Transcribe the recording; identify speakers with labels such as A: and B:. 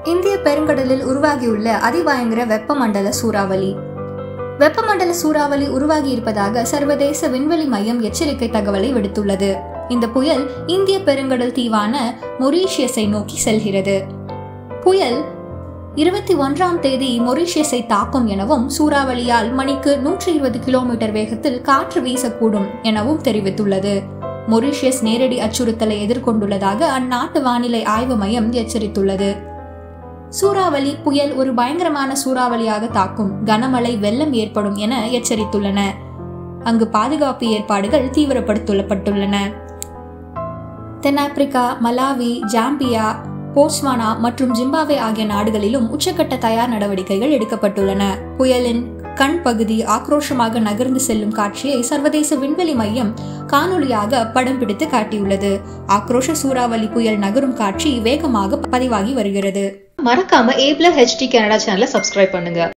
A: இந்திய பெருங்கடலில் உருவாகியுள்ள அதிபயங்கர வெப்பமண்டல சூறாவளி வெப்பமண்டல சூறாவளி உருவாகி இருப்பதாக சர்வதேச விண்வெளி மையம் எச்சரிக்கை தகவலை விடுத்துள்ளது இந்த புயல் இந்திய பெருங்கடல் தீவான மொரீஷியஸை நோக்கி செல்கிறது புயல் இருபத்தி ஒன்றாம் தேதி மொரீஷியஸை தாக்கும் எனவும் சூறாவளியால் மணிக்கு நூற்றி இருபது கிலோமீட்டர் வேகத்தில் காற்று வீசக்கூடும் எனவும் தெரிவித்துள்ளது மொரீஷியஸ் நேரடி அச்சுறுத்தலை எதிர்கொண்டுள்ளதாக அந்நாட்டு வானிலை ஆய்வு மையம் எச்சரித்துள்ளது சூறாவளி புயல் ஒரு பயங்கரமான சூறாவளியாக தாக்கும் கனமழை வெள்ளம் ஏற்படும் என எச்சரித்துள்ளன அங்கு பாதுகாப்பு ஏற்பாடுகள் தீவிரப்படுத்தப்பட்டுள்ளன தென்னாப்பிரிக்கா மலாவி ஜாம்பியா போஸ்வானா மற்றும் ஜிம்பாவே ஆகிய நாடுகளிலும் உச்சக்கட்ட தயார் நடவடிக்கைகள் எடுக்கப்பட்டுள்ளன புயலின் கண் பகுதி ஆக்ரோஷமாக நகர்ந்து செல்லும் காட்சியை சர்வதேச விண்வெளி மையம் காணொலியாக படம் பிடித்து காட்டியுள்ளது ஆக்ரோஷ சூறாவளி புயல் நகரும் காட்சி வேகமாக பதிவாகி வருகிறது
B: மறக்காம ஏப்ல ஹெச்டி கனடா சேனலை சப்ஸ்கிரைப் பண்ணுங்க